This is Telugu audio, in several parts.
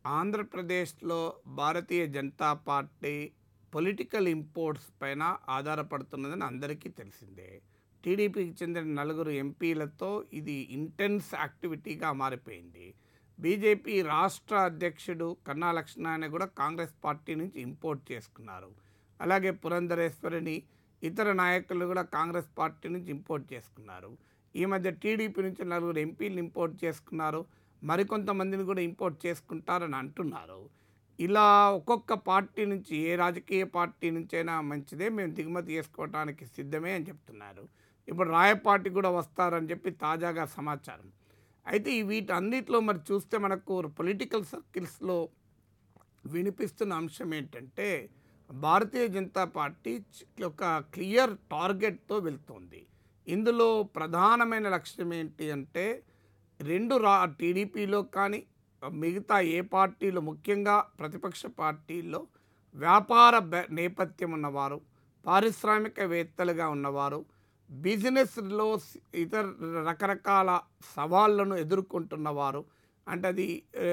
ఆంధ్రప్రదేశ్లో Bharatiya Janata party political imports పైన ఆధారపడుతున్నదని అందరికీ తెలిసిందే టీడీపీకి చెందిన నలుగురు ఎంపీలతో ఇది ఇంటెన్స్ యాక్టివిటీగా మారిపోయింది బీజేపీ రాష్ట్ర అధ్యక్షుడు కన్నా లక్ష్మణాన్ని కూడా కాంగ్రెస్ పార్టీ నుంచి ఇంపోర్ట్ చేసుకున్నారు అలాగే పురంధరేశ్వరిని ఇతర నాయకులు కూడా కాంగ్రెస్ పార్టీ నుంచి ఇంపోర్ట్ చేసుకున్నారు ఈ మధ్య టీడీపీ నుంచి నలుగురు ఎంపీలు ఇంపోర్ట్ చేసుకున్నారు మరికొంతమందిని కూడా ఇంపోర్ట్ చేసుకుంటారని అంటున్నారు ఇలా ఒక్కొక్క పార్టీ నుంచి ఏ రాజకీయ పార్టీ నుంచైనా మంచిదే మేము దిగుమతి చేసుకోవడానికి సిద్ధమే అని చెప్తున్నారు ఇప్పుడు రాయపాటి కూడా వస్తారని చెప్పి తాజాగా సమాచారం అయితే ఈ వీటన్నిటిలో మరి చూస్తే మనకు పొలిటికల్ సర్కిల్స్లో వినిపిస్తున్న అంశం ఏంటంటే భారతీయ జనతా పార్టీ చ- ఒక క్లియర్ టార్గెట్తో వెళ్తోంది ఇందులో ప్రధానమైన లక్ష్యం ఏంటి అంటే రెండు రా టీడీపీలో కానీ మిగతా ఏ పార్టీలు ముఖ్యంగా ప్రతిపక్ష పార్టీల్లో వ్యాపార బె- నేపథ్యం ఉన్నవారు పారిశ్రామికవేత్తలుగా ఉన్నవారు బిజినెస్లో స్- ఇతర రకరకాల సవాళ్లను ఎదుర్కొంటున్నవారు అంటే అది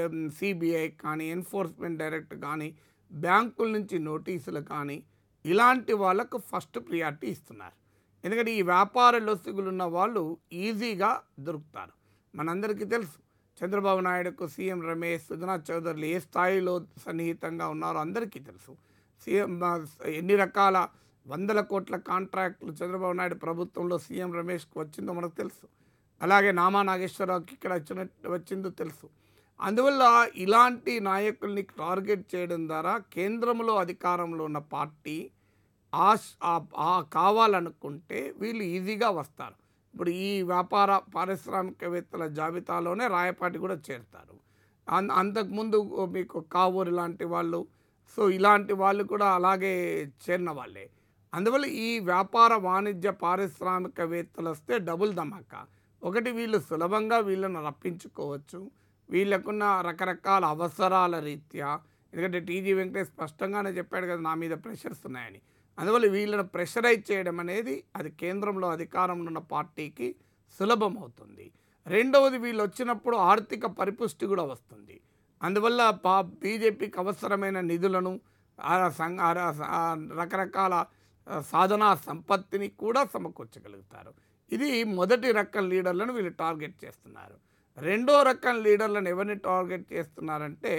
సిబిఐ కానీ ఎన్ఫోర్స్మెంట్ డైరెక్ట్ కానీ బ్యాంకుల నుంచి నోటీసులు కానీ ఇలాంటి వాళ్ళకు ఫస్ట్ ప్రియారిటీ ఇస్తున్నారు ఎందుకంటే ఈ వ్యాపార లొసుగులు ఉన్న వాళ్ళు ఈజీగా దొరుకుతారు మనందరికీ తెలుసు చంద్రబాబు నాయుడుకు సీఎం రమేష్ సుజనా చౌదరులు ఏ స్థాయిలో సన్నిహితంగా ఉన్నారో అందరికీ తెలుసు సీఎం ఆ, ఎన్ని రకాల వందల కోట్ల కాంట్రాక్టులు చంద్రబాబు నాయుడు ప్రభుత్వంలో సీఎం రమేష్కి వచ్చిందో మనకు తెలుసు అలాగే నామా నాగేశ్వరరావుకి ఇక్కడ వచ్చిన వచ్చిందో తెలుసు అందువల్ల ఇలాంటి నాయకుల్ని టార్గెట్ చేయడం ద్వారా కేంద్రంలో అధికారంలో ఉన్న పార్టీ ఆ స్- ఆ- ఆ కావాలనుకుంటే వీళ్ళు ఈజీగా వస్తారు ఇప్పుడు ఈ వ్యాపార పారిశ్రామికవేత్తల జాబితాలోనే రాయపాటి కూడా చేరుతారు అన్ అంతకుముందు మీకు కావూరు లాంటి వాళ్ళు సో ఇలాంటి వాళ్ళు కూడా అలాగే చేరిన వాళ్ళే అందువల్ల ఈ వ్యాపార వాణిజ్య పారిశ్రామికవేత్తలు వస్తే డబుల్ ధమాకా ఒకటి వీళ్ళు సులభంగా వీళ్ళను రప్పించుకోవచ్చు వీళ్ళకున్న రకరకాల అవసరాల రీత్యా ఎందుకంటే టీజీ వెంకటేష్ స్పష్టంగానే చెప్పాడు కదా నా మీద ప్రెషర్స్ ఉన్నాయని అందువల్ల వీళ్ళని ప్రెషరైజ్ చేయడం అనేది అది కేంద్రంలో అధికారంలో ఉన్న పార్టీకి సులభం అవుతుంది రెండవది వీళ్ళు వచ్చినప్పుడు ఆర్థిక పరిపుష్టి కూడా వస్తుంది అందువల్ల పా బీజేపీకి అవసరమైన నిధులను ఆ సంఘ ఆ ర- ఆ రకరకాల ఆ, సాధనా సంపత్తిని కూడా సమకూర్చగలుగుతారు ఇది మొదటి రకం లీడర్లను వీళ్ళు టార్గెట్ చేస్తున్నారు రెండో రకం లీడర్లను ఎవరిని టార్గెట్ చేస్తున్నారంటే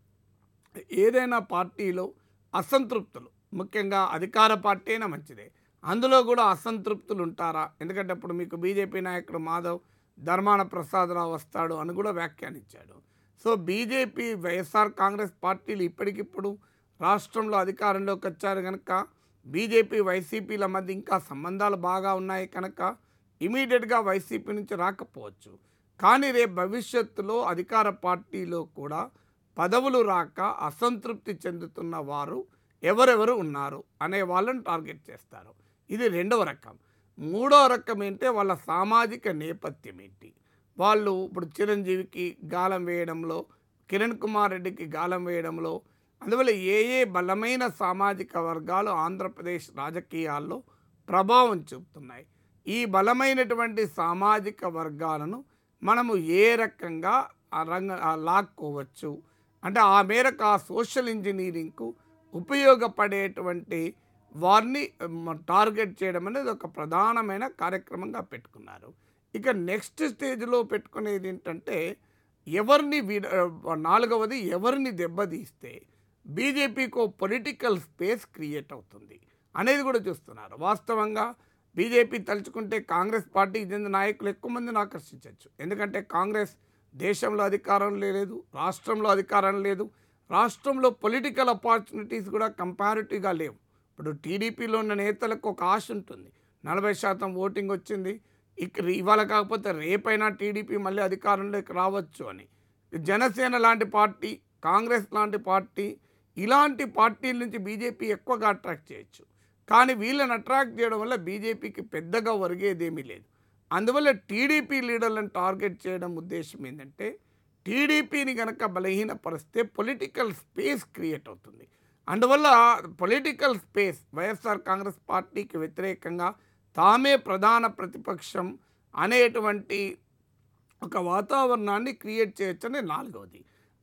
ఏదైనా పార్టీలో అసంతృప్తులు ముఖ్యంగా అధికార పార్టీ అయినా మంచిదే అందులో కూడా అసంతృప్తులు ఉంటారా ఎందుకంటే అప్పుడు మీకు బీజేపీ నాయకుడు మాధవ్ ధర్మాన ప్రసాదరావు వస్తాడు అని కూడా వ్యాఖ్యానించాడు సో బీజేపీ వైఎస్ఆర్ కాంగ్రెస్ పార్టీలు ఇప్పటికిప్పుడు రాష్ట్రంలో అధికారంలోకి వచ్చారు కనుక బీజేపీ వైసీపీల మధ్య ఇంకా సంబంధాలు బాగా ఉన్నాయి కనుక ఇమీడియట్గా వైసీపీ నుంచి రాకపోవచ్చు కానీ రేపు భవిష్యత్తులో అధికార పార్టీలో కూడా పదవులు రాక అసంతృప్తి చెందుతున్న వారు ఎవరెవరు ఉన్నారు అనే వాళ్ళని టార్గెట్ చేస్తారు ఇది రెండవ రకం మూడవ రకం ఏంటంటే వాళ్ళ సామాజిక నేపథ్యం ఏంటి వాళ్ళు ఇప్పుడు చిరంజీవికి గాలం వేయడంలో కిరణ్ కుమార్ రెడ్డికి గాలం వేయడంలో అందువల్ల ఏ ఏ బలమైన సామాజిక వర్గాలు ఆంధ్రప్రదేశ్ రాజకీయాల్లో ప్రభావం చూపుతున్నాయి ఈ బలమైనటువంటి సామాజిక వర్గాలను మనము ఏ రకంగా ఆ రంగ ఆ లాక్కోవచ్చు అంటే ఆ మేరకు ఆ సోషల్ ఇంజనీరింగ్కు ఉపయోగపడేటువంటి వారిని మ, టార్గెట్ చేయడం అనేది ఒక ప్రధానమైన కార్యక్రమంగా పెట్టుకున్నారు ఇక నెక్స్ట్ స్టేజ్లో పెట్టుకునేది ఏంటంటే ఎవరిని వీడ నాలుగవది ఎవరిని దెబ్బతీస్తే బీజేపీకి ఓ పొలిటికల్ స్పేస్ క్రియేట్ అవుతుంది అనేది కూడా చూస్తున్నారు వాస్తవంగా బీజేపీ తలుచుకుంటే కాంగ్రెస్ పార్టీకి చెందిన నాయకులు ఎక్కువ మందిని ఆకర్షించవచ్చు ఎందుకంటే కాంగ్రెస్ దేశంలో అధికారం లేదు రాష్ట్రంలో అధికారం లేదు రాష్ట్రంలో పొలిటికల్ ఆపర్చునిటీస్ కూడా కంపారిటివ్గా లేవు ఇప్పుడు టీడీపీలో ఉన్న నేతలకు ఒక ఆశ ఉంటుంది నలభై శాతం ఓటింగ్ వచ్చింది ఇక్కడ ఇవాళ కాకపోతే రేపైనా టీడీపీ మళ్ళీ అధికారంలోకి రావచ్చు అని జనసేన లాంటి పార్టీ కాంగ్రెస్ లాంటి పార్టీ ఇలాంటి పార్టీల నుంచి బీజేపీ ఎక్కువగా అట్రాక్ట్ చేయొచ్చు కానీ వీళ్ళని అట్రాక్ట్ చేయడం వల్ల బీజేపీకి పెద్దగా ఒరిగేదేమీ లేదు అందువల్ల టీడీపీ లీడర్లను టార్గెట్ చేయడం ఉద్దేశం ఏంటంటే టీడీపీని కనుక బలహీనపరిస్తే పొలిటికల్ స్పేస్ క్రియేట్ అవుతుంది అందువల్ల పొలిటికల్ స్పేస్ వైఎస్ఆర్ కాంగ్రెస్ పార్టీకి వ్యతిరేకంగా తామే ప్రధాన ప్రతిపక్షం అనేటువంటి ఒక వాతావరణాన్ని క్రియేట్ చేయొచ్చని నాలుగవది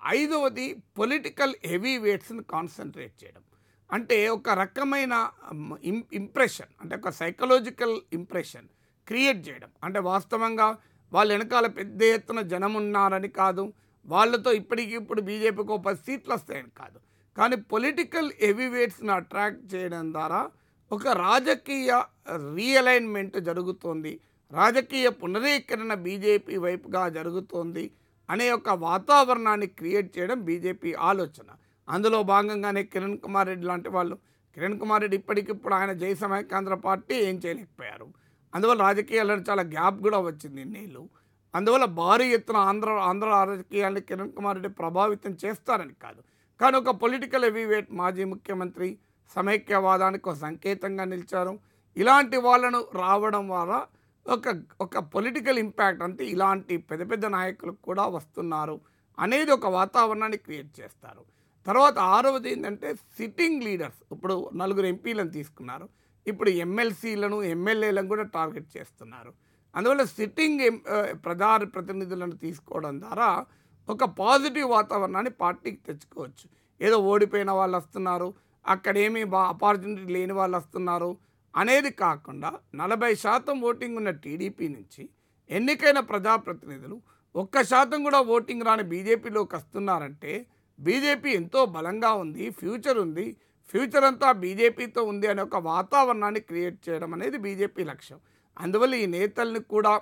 ఐదవది పొలిటికల్ హెవీ వెయిట్స్ని కాన్సన్ట్రేట్ చేయడం అంటే ఒక రకమైన ఇంప్రెషన్ అంటే ఒక సైకలాజికల్ ఇంప్రెషన్ క్రియేట్ చేయడం అంటే వాస్తవంగా వాళ్ళ వెనకాల పెద్ద ఎత్తున జనం ఉన్నారని కాదు వాళ్ళతో ఇప్పటికి ఇప్పుడు బీజేపీకి ఒక పది సీట్లు వస్తాయని కాదు కానీ పొలిటికల్ హెవీవేట్స్ని అట్రాక్ట్ చేయడం ద్వారా ఒక రాజకీయ రీఅలైన్మెంట్ జరుగుతోంది రాజకీయ పునరీకరణ బీజేపీ వైపుగా జరుగుతోంది అనే ఒక వాతావరణాన్ని క్రియేట్ చేయడం బీజేపీ ఆలోచన అందులో భాగంగానే కిరణ్ కుమార్ రెడ్డి లాంటి వాళ్ళు కిరణ్ కుమార్ రెడ్డి ఇప్పటికిప్పుడు ఆయన జై సమైకాంధ్ర పార్టీ ఏం చేయలేకపోయారు అందువల్ల రాజకీయాల్లో చాలా గ్యాప్ కూడా వచ్చింది ఇన్నేళ్ళు అందువల్ల భారీ ఎత్తున ఆంధ్ర ఆంధ్ర రాజకీయాన్ని కిరణ్ కుమార్ రెడ్డి ప్రభావితం చేస్తారని కాదు కానీ ఒక పొలిటికల్ హెవీవేట్ మాజీ ముఖ్యమంత్రి సమైక్యవాదానికి ఒక సంకేతంగా నిలిచారు ఇలాంటి వాళ్ళను రావడం వల్ల ఒక ఒక పొలిటికల్ ఇంపాక్ట్ అంటే ఇలాంటి పెద్ద పెద్ద నాయకులు కూడా వస్తున్నారు అనేది ఒక వాతావరణాన్ని క్రియేట్ చేస్తారు తర్వాత ఆరవది ఏంటంటే సిట్టింగ్ లీడర్స్ ఇప్పుడు నలుగురు ఎంపీలను తీసుకున్నారు ఇప్పుడు ఎమ్మెల్సీలను ఎమ్మెల్యేలను కూడా టార్గెట్ చేస్తున్నారు అందువల్ల సిట్టింగ్ ఎం- ఆ, ప్రధాన ప్రతినిధులను తీసుకోవడం ద్వారా ఒక పాజిటివ్ వాతావరణాన్ని పార్టీకి తెచ్చుకోవచ్చు ఏదో ఓడిపోయిన వాళ్ళు వస్తున్నారు అక్కడేమీ బా ఆపర్చునిటీ లేని వాళ్ళు వస్తున్నారు అనేది కాకుండా నలభై శాతం ఓటింగ్ ఉన్న టీడీపీ నుంచి ఎన్నికైన ప్రజాప్రతినిధులు ఒక్క శాతం కూడా ఓటింగ్ రాని బీజేపీలోకి వస్తున్నారంటే బీజేపీ ఎంతో బలంగా ఉంది ఫ్యూచర్ ఉంది ఫ్యూచర్ అంతా బీజేపీతో ఉంది అనే ఒక వాతావరణాన్ని క్రియేట్ చేయడం అనేది బీజేపీ లక్ష్యం అందువల్ల ఈ నేతల్ని కూడా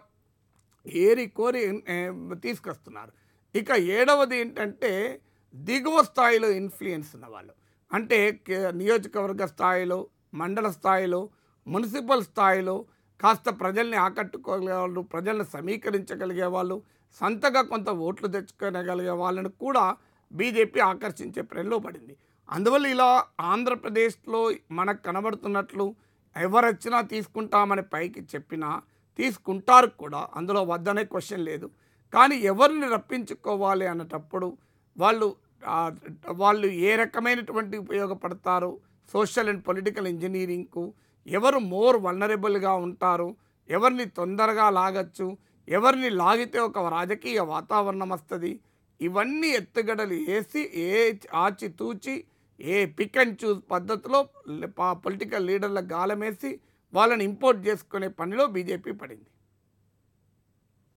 ఏరి కోరి ఏ, తీసుకొస్తున్నారు ఇక ఏడవది ఏంటంటే దిగువ స్థాయిలో ఇన్ఫ్లుయెన్స్ ఉన్న వాళ్ళు అంటే కే- నియోజకవర్గ స్థాయిలో మండల స్థాయిలో మున్సిపల్ స్థాయిలో కాస్త ప్రజల్ని ఆకట్టుకోగలిగే వాళ్ళు ప్రజల్ని సమీకరించగలిగే వాళ్ళు సొంతగా కొంత ఓట్లు తెచ్చుకోగలిగే వాళ్ళని కూడా బీజేపీ ఆకర్షించే ప్రేమలో పడింది అందువల్ల ఇలా ఆంధ్రప్రదేశ్లో మనకు కనబడుతున్నట్లు ఎవరొచ్చినా తీసుకుంటామని పైకి చెప్పినా తీసుకుంటారు కూడా అందులో వద్దనే క్వశ్చన్ లేదు కానీ ఎవరిని రప్పించుకోవాలి అన్నటప్పుడు వాళ్ళు ఆ, వాళ్ళు ఏ రకమైనటువంటి ఉపయోగపడతారు సోషల్ అండ్ పొలిటికల్ ఇంజనీరింగ్కు ఎవరు మోర్ వల్నరబుల్గా ఉంటారు ఎవరిని తొందరగా లాగచ్చు ఎవరిని లాగితే ఒక రాజకీయ వాతావరణం వస్తుంది ఇవన్నీ ఎత్తుగడలు వేసి ఏ ఆచితూచి ఏ పిక్ అండ్ చూస్ పద్ధతిలో పొలిటికల్ లీడర్ల గాలమేసి వాళ్ళని ఇంపోర్ట్ చేసుకునే పనిలో బీజేపీ పడింది